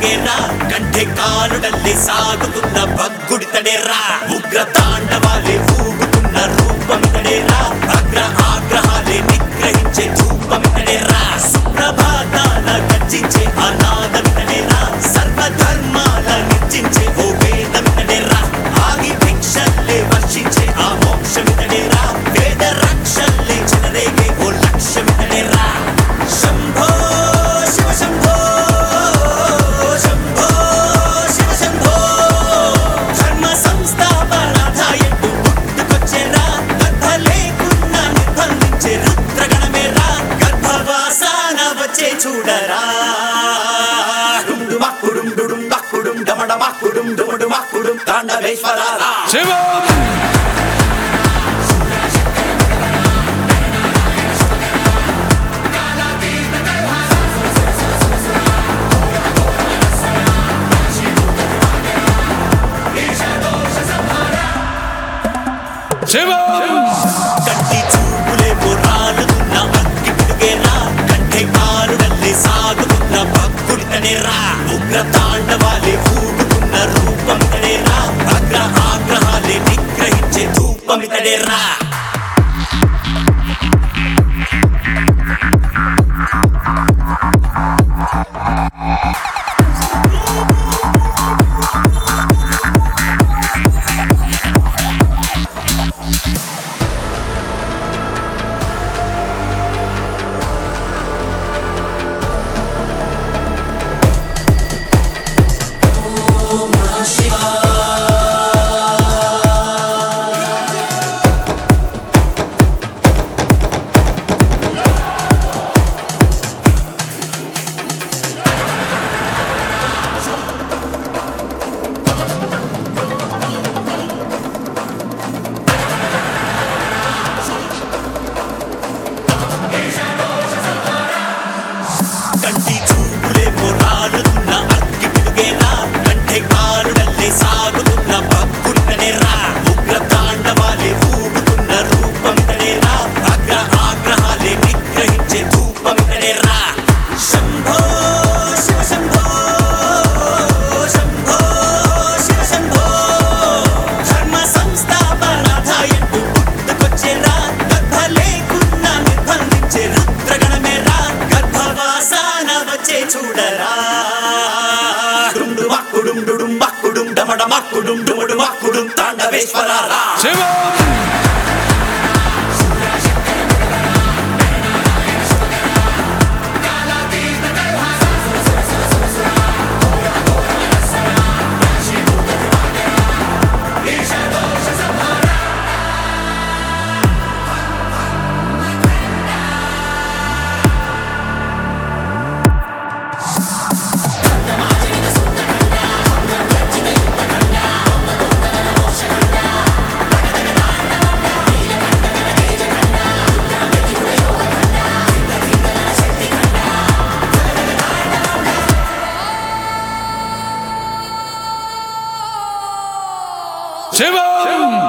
పిడుగేరా కంఠೆ కాలుడల్లి సాగుతున్న భగ్గుడితడేరా ఉగ్ర తాండవాలే ఊగుతున్న రూపమితడేరా అగ్ర ఆగ్రహాలే నిగ్రహించే ధూపమితడేరా సుప్రభాతాల గర్జించే అనాదమితడేరా సర్వధర్మాల నిర్జించే ఓ వేదమితడేరా ఆగి భిక్షల్లే వర్షించే ఆ మోక్షమితడేరా వేద రక్షల్లే చెలరేగే ఓ లక్ష్యమితడేరా శంభో శివ శంభో శంభో శివ శంభో ధర్మ సంస్థాపనాథాయకు పుట్టుకొచ్చేరా గర్భ లేకున్నా నిర్బంధించే రుద్రగణమేరా గర్భవాసాన వచ్చే చూడరా డుండు మక్కుడుం డుడుం మక్కుడుం డమడ మక్కుడుం డుముడు మక్కుడుం తాండవేశ్వరారా శివం శివం కంటి చూపులే పురాలుతున్న అగ్గి పిడుగేరా కంఠే కారుడల్లి సాగుతున్న భక్తుడితనేరా ఉగ్ర తాండవాలే ఊగుతున్న రూపమితడేరా అగ్ర ఆగ్రహాలే నిగ్రహించే ధూపమితడేరా కంటి చూపులే పురాలుతున్న అగ్గి పిడుగేరా కంఠే కారుడల్లి సాగుతున్న భక్తుడితనేరా ఉగ్ర తాండవాలే ఊగుతున్న రూపమితడేరా అగ్ర ఆగ్రహాలే నిగ్రహించే ధూపమితడేరా శంభో శివ శంభో శంభో శివ శంభో ధర్మ సంస్థాపనాథాయకు పుట్టుకొచ్చేరా గర్భ లేకున్నా నిర్బంధించే రుద్రగణమేరా గర్భవాసాన వచ్చే చూడరా డుండు మక్కుడుం డుడుం మక్కుడుం డమడ మక్కుడుం డుముడు మక్కుడుం తాండవేశ్వరారా శివం శివం